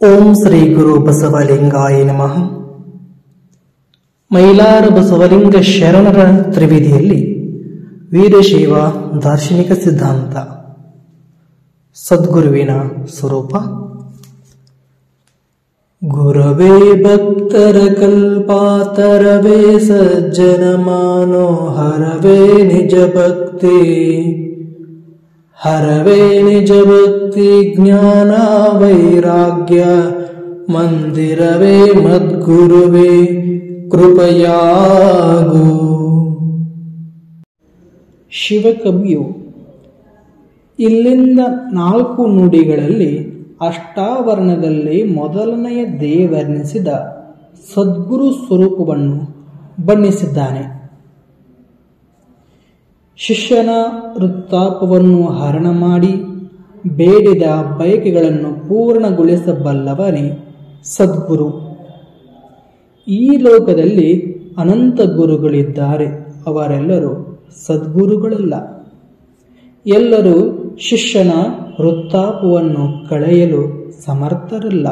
ಓಂ ಶ್ರೀ ಗುರು ಬಸವಲಿಂಗಾಯ ನಮಃ ಮೈಲಾರ ಬಸವಲಿಂಗ ಶರಣರ ತ್ರಿವಿಧಿಯಲ್ಲಿ ವೀರಶೈವ ದಾರ್ಶನಿಕ ಸಿದ್ಧಾಂತ ಸದ್ಗುರುವಿನ ಸ್ವರೂಪ ಗುರವೇ ಭಕ್ತರ ಕಲ್ಪಾತರವೇ ಸಜ್ಜನ ಮಾನೋಹರವೇ ನಿಜ ಭಕ್ತಿ ಹರವೇ ನಿಜ ಭಕ್ತಿ ಜ್ಞಾನ ವೈರಾಗ್ಯ ಮಂದಿರವೇ ಮದ್ಗುರುವೇ ಕೃಪಯಾಗು ಶಿವಕವಿಯು ಇಲ್ಲಿಂದ ನಾಲ್ಕು ನುಡಿಗಳಲ್ಲಿ ಅಷ್ಟಾವರಣದಲ್ಲಿ ಮೊದಲನೆಯ ದೇವರ್ಣಿಸಿದ ಸದ್ಗುರು ಸ್ವರೂಪವನ್ನು ಬಣ್ಣಿಸಿದ್ದಾನೆ ಶಿಷ್ಯನ ವೃತ್ತಾಪವನ್ನು ಹರಣ ಮಾಡಿ ಬೇಡಿದ ಬಯಕೆಗಳನ್ನು ಪೂರ್ಣಗೊಳಿಸಬಲ್ಲವನೇ ಸದ್ಗುರು ಈ ಲೋಕದಲ್ಲಿ ಅನಂತ ಗುರುಗಳಿದ್ದಾರೆ ಅವರೆಲ್ಲರೂ ಸದ್ಗುರುಗಳಲ್ಲ ಎಲ್ಲರೂ ಶಿಷ್ಯನ ವೃತ್ತಾಪವನ್ನು ಕಳೆಯಲು ಸಮರ್ಥರಲ್ಲ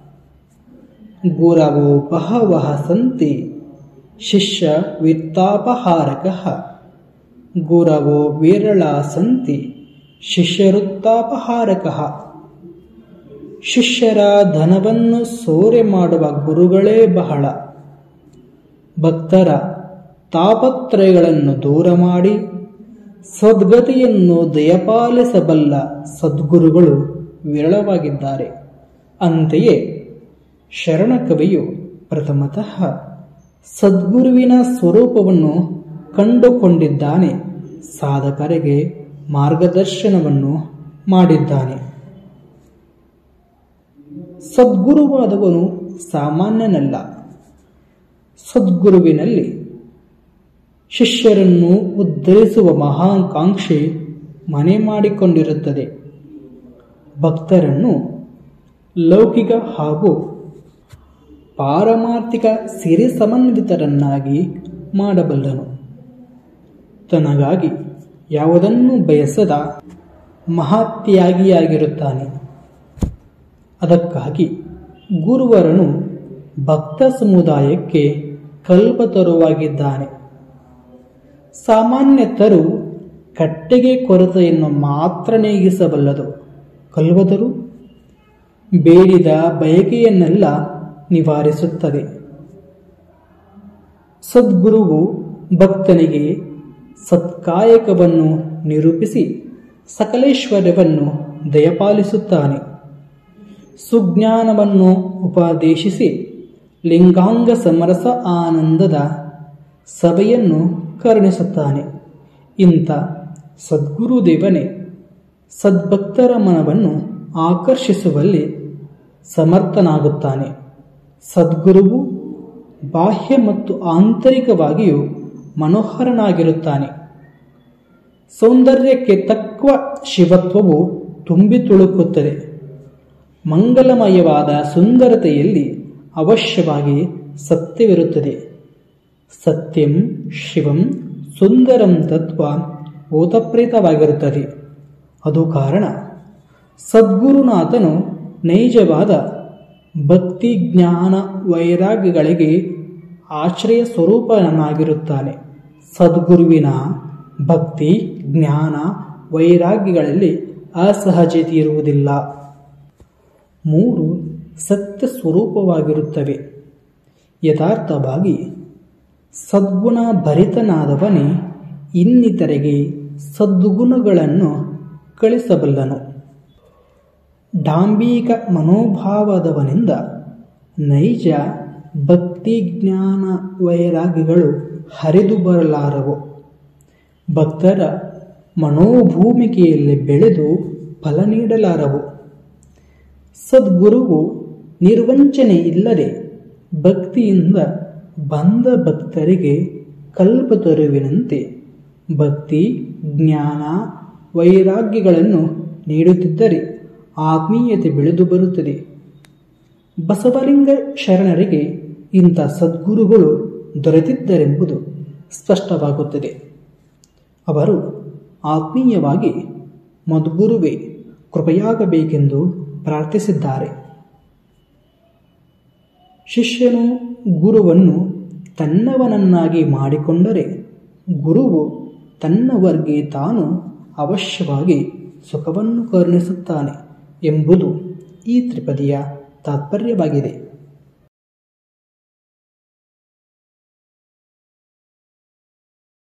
ಗುರವೋ ಬಹವಹ ಸಂತಿ ಶಿಷ್ಯ ವಿತ್ತಾಪಹಾರಕಃ ಗುರವೋ ವಿರಳ ಸಂತಿ ಶಿಷ್ಯರುತ್ತಾಪಹಾರಕಃ ಶಿಷ್ಯರ ಧನವನ್ನು ಸೋರೆ ಮಾಡುವ ಗುರುಗಳೇ ಬಹಳ ಭಕ್ತರ ತಾಪತ್ರಯಗಳನ್ನು ದೂರ ಮಾಡಿ ಸದ್ಗತಿಯನ್ನು ದಯಪಾಲಿಸಬಲ್ಲ ಸದ್ಗುರುಗಳು ವಿರಳವಾಗಿದ್ದಾರೆ ಅಂತೆಯೇ ಶರಣಕವಿಯು ಪ್ರಥಮತಃ ಸದ್ಗುರುವಿನ ಸ್ವರೂಪವನ್ನು ಕಂಡುಕೊಂಡಿದ್ದಾನೆ ಸಾಧಕರಿಗೆ ಮಾರ್ಗದರ್ಶನವನ್ನು ಮಾಡಿದ್ದಾನೆ ಸದ್ಗುರುವಾದವನು ಸಾಮಾನ್ಯನಲ್ಲ ಸದ್ಗುರುವಿನಲ್ಲಿ ಶಿಷ್ಯರನ್ನು ಉದ್ಧರಿಸುವ ಮಹಾಕಾಂಕ್ಷೆ ಮನೆ ಮಾಡಿಕೊಂಡಿರುತ್ತದೆ ಭಕ್ತರನ್ನು ಲೌಕಿಕ ಹಾಗೂ ಪಾರಮಾರ್ಥಿಕ ಸಿರಿ ಸಮನ್ವಿತರನ್ನಾಗಿ ಮಾಡಬಲ್ಲನು ತನಗಾಗಿ ಯಾವುದನ್ನು ಬಯಸದ ಮಹಾತ್ಯಾಗಿಯಾಗಿರುತ್ತಾನೆ ಅದಕ್ಕಾಗಿ ಗುರುವರನು ಭಕ್ತ ಸಮುದಾಯಕ್ಕೆ ಕಲ್ಪತರುವಾಗಿದ್ದಾನೆ ಸಾಮಾನ್ಯತರು ಕಟ್ಟೆಗೆ ಕೊರತೆಯನ್ನು ಮಾತ್ರ ನೀಗಿಸಬಲ್ಲದು ಕಲ್ವದರು ಬೇಡಿದ ಬಯಕೆಯನ್ನೆಲ್ಲ ನಿವಾರಿಸುತ್ತದೆ ಸದ್ಗುರುವು ಭಕ್ತನಿಗೆ ಸತ್ಕಾಯಕವನ್ನು ನಿರೂಪಿಸಿ ಸಕಲೇಶ್ವರ್ಯವನ್ನು ದಯಪಾಲಿಸುತ್ತಾನೆ ಸುಜ್ಞಾನವನ್ನು ಉಪದೇಶಿಸಿ ಲಿಂಗಾಂಗ ಸಮರಸ ಆನಂದದ ಸಭೆಯನ್ನು ಕರುಣಿಸುತ್ತಾನೆ ಇಂಥ ಸದ್ಗುರುದೇವನೇ ಸದ್ಭಕ್ತರ ಮನವನ್ನು ಆಕರ್ಷಿಸುವಲ್ಲಿ ಸಮರ್ಥನಾಗುತ್ತಾನೆ ಸದ್ಗುರುವು ಬಾಹ್ಯ ಮತ್ತು ಆಂತರಿಕವಾಗಿಯೂ ಮನೋಹರನಾಗಿರುತ್ತಾನೆ ಸೌಂದರ್ಯಕ್ಕೆ ತಕ್ಕ ಶಿವತ್ವವು ತುಂಬಿ ತುಳುಕುತ್ತದೆ ಮಂಗಲಮಯವಾದ ಸುಂದರತೆಯಲ್ಲಿ ಅವಶ್ಯವಾಗಿ ಸತ್ಯವಿರುತ್ತದೆ ಸತ್ಯಂ ಶಿವಂ ಸುಂದರಂ ತತ್ವ ಓತಪ್ರೇತವಾಗಿರುತ್ತದೆ ಅದು ಕಾರಣ ಸದ್ಗುರುನಾಥನು ನೈಜವಾದ ಭಕ್ತಿ ಜ್ಞಾನ ವೈರಾಗ್ಯಗಳಿಗೆ ಆಶ್ರಯ ಸ್ವರೂಪನಾಗಿರುತ್ತಾನೆ ಸದ್ಗುರುವಿನ ಭಕ್ತಿ ಜ್ಞಾನ ವೈರಾಗ್ಯಗಳಲ್ಲಿ ಅಸಹಜತೆ ಇರುವುದಿಲ್ಲ ಮೂರು ಸತ್ಯ ಸ್ವರೂಪವಾಗಿರುತ್ತವೆ ಯಥಾರ್ಥವಾಗಿ ಸದ್ಗುಣ ಭರಿತನಾದವನೇ ಇನ್ನಿತರಿಗೆ ಸದ್ಗುಣಗಳನ್ನು ಕಳಿಸಬಲ್ಲನು ಡಾಂಬಿಕ ಮನೋಭಾವದವನಿಂದ ನೈಜ ಭಕ್ತಿ ಜ್ಞಾನ ವೈರಾಗ್ಯಗಳು ಹರಿದು ಬರಲಾರವು ಭಕ್ತರ ಮನೋಭೂಮಿಕೆಯಲ್ಲಿ ಬೆಳೆದು ಫಲ ನೀಡಲಾರವು ಸದ್ಗುರುವು ನಿರ್ವಂಚನೆ ಇಲ್ಲದೆ ಭಕ್ತಿಯಿಂದ ಬಂದ ಭಕ್ತರಿಗೆ ಕಲ್ಪತರುವಿನಂತೆ ಭಕ್ತಿ ಜ್ಞಾನ ವೈರಾಗ್ಯಗಳನ್ನು ನೀಡುತ್ತಿದ್ದರೆ ಆತ್ಮೀಯತೆ ಬೆಳೆದು ಬರುತ್ತದೆ ಬಸವಲಿಂಗ ಶರಣರಿಗೆ ಇಂಥ ಸದ್ಗುರುಗಳು ದೊರೆತಿದ್ದರೆಂಬುದು ಸ್ಪಷ್ಟವಾಗುತ್ತದೆ ಅವರು ಆತ್ಮೀಯವಾಗಿ ಮದ್ಗುರುವೇ ಕೃಪೆಯಾಗಬೇಕೆಂದು ಪ್ರಾರ್ಥಿಸಿದ್ದಾರೆ ಶಿಷ್ಯನು ಗುರುವನ್ನು ತನ್ನವನನ್ನಾಗಿ ಮಾಡಿಕೊಂಡರೆ ಗುರುವು ತನ್ನವರ್ಗೆ ತಾನು ಅವಶ್ಯವಾಗಿ ಸುಖವನ್ನು ಕರುಣಿಸುತ್ತಾನೆ ಎಂಬುದು ಈ ತ್ರಿಪದಿಯ ತಾತ್ಪರ್ಯವಾಗಿದೆ